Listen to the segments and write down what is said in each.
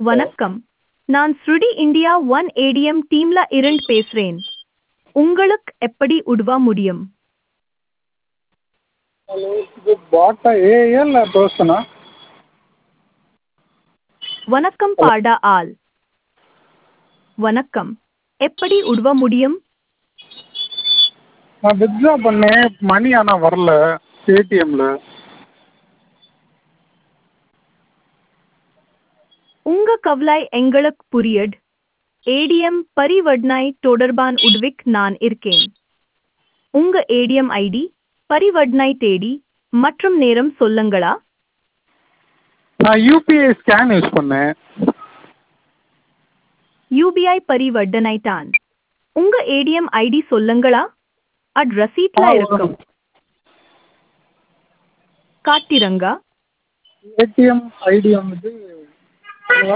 வணக்கம் நான் ஸ்ருடி இந்தியா ஒன் ஏடிஎம் டீம்ல இருந்து பேசுறேன் உங்களுக்கு எப்படி உதவ முடியும் ஹலோ இது பாட்டா ஏஐயா இல்லை பர்சனா வணக்கம் பாடா ஆல் வணக்கம் எப்படி உதவ முடியும் நான் வித்ட்ரா பண்ணேன் மணி ஆனால் வரல ஏடிஎம்மில் உங்க கவலை எங்களுக்கு புரியட் ஏடிஎம் பரிவர்த்தனை தொடர்பான உதவிக்கு நான் இருக்கேன் உங்க ஏடிஎம் ஐடி பரிவர்த்தனை தேதி மற்றும் நேரம் சொல்லுங்களா நான் யூபிஐ ஸ்கேன் யூஸ் பண்ணேன் யூபிஐ பரிவர்த்தனை தான் உங்க ஏடிஎம் ஐடி சொல்லுங்களா அட் ரசீட்ல ஆ, இருக்கும் காட்டிரங்க ஏடிஎம் ஐடி வந்து ஹலோ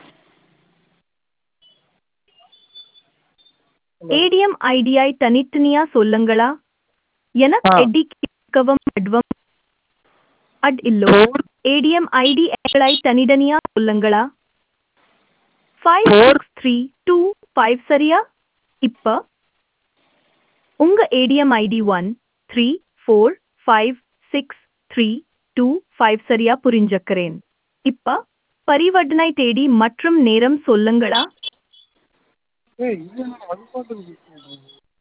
ஏடிஎம் ஐடியை தனித்தனியா சொல்லுங்களா எனக்கு ஆ. எடி கேட்கவும் அட்வம் அட் இல்லோ ஃபோர் ஏடிஎம் ஐடி எங்களை தனித்தனியா சொல்லுங்களா five Four. Six three two five சரியா இப்ப உங்க ATM ID one three four five six three two five சரியா புரிஞ்சுக்கிறேன் இப்ப பரிவர்த்தனை தேதி மற்றும் நேரம் சொல்லுங்களா ஏய் இது என்ன அது பாட்டுக்கு